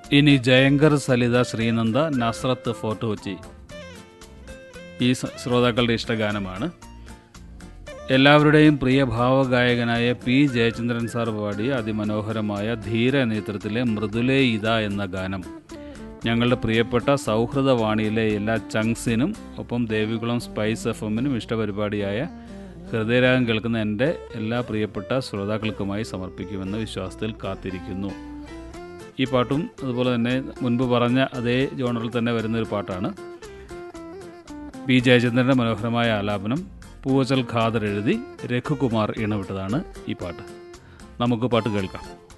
ഇനി ജയങ്കർ സലിത ശ്രീനന്ദ നസ്രത്ത് ഫോർട്ട് കൊച്ചി ഈ സ- ശ്രോതാക്കളുടെ ഇഷ്ടഗാനമാണ് എല്ലാവരുടെയും പ്രിയ ഭാവഗായകനായ പി ജയചന്ദ്രൻ സാർ പാടിയ അതിമനോഹരമായ ധീര നേതൃത്വത്തിലെ മൃദുലേ ഇത എന്ന ഗാനം ഞങ്ങളുടെ പ്രിയപ്പെട്ട സൗഹൃദവാണിയിലെ എല്ലാ ചങ്സിനും ഒപ്പം ദേവികുളം സ്പൈസ് എഫ് എമ്മിനും ഇഷ്ടപരിപാടിയായ ഹൃദയരാഗം കേൾക്കുന്ന എൻ്റെ എല്ലാ പ്രിയപ്പെട്ട ശ്രോതാക്കൾക്കുമായി സമർപ്പിക്കുമെന്ന വിശ്വാസത്തിൽ കാത്തിരിക്കുന്നു ഈ പാട്ടും അതുപോലെ തന്നെ മുൻപ് പറഞ്ഞ അതേ ജോണറിൽ തന്നെ വരുന്ന ഒരു പാട്ടാണ് പി ജയചന്ദ്രൻ്റെ മനോഹരമായ ആലാപനം പൂവച്ചൽ ഖാദർ എഴുതി രഘുകുമാർ ഇണവിട്ടതാണ് ഈ പാട്ട് നമുക്ക് പാട്ട് കേൾക്കാം